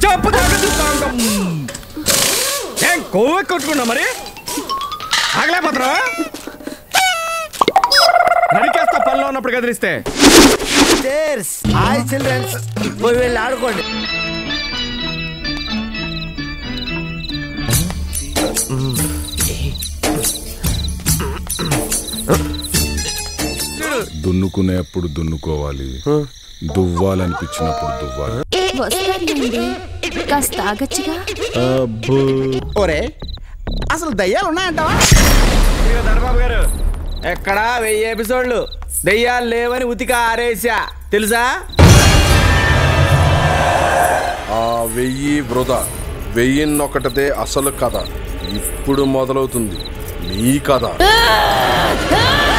చెప్పు తాగదు తాగం. ఏం కొవ్వె కొట్టుకున్నా మరి ఆగలేకపోతున్నా నరికేస్తా పనిలో ఉన్నప్పుడు కదిలిస్తే చేర్స్ హాయ్ చిల్డ్రన్స్ పోయి వెళ్ళి ఆడుకోండి దున్నుకునేప్పుడు దున్నుకోవాలి దువ్వాలనిపించినప్పుడు దువ్వాలి వస్తానులేండి కాస్త ఆగచ్చుగా ఒరే అసలు దయ్యాలు ఉన్నాయంటావా ఇదిగో ధర్మబాబు గారు ఎక్కడా వెయ్యి ఎపిసోడ్లు దెయ్యాలు లేవని ఉతిక ఆరేసా తెలుసా ఆ వెయ్యి వృధా వెయ్యిన్నొకటిదే అసలు కథ ఇప్పుడు మొదలవుతుంది మీ కథ ఆ!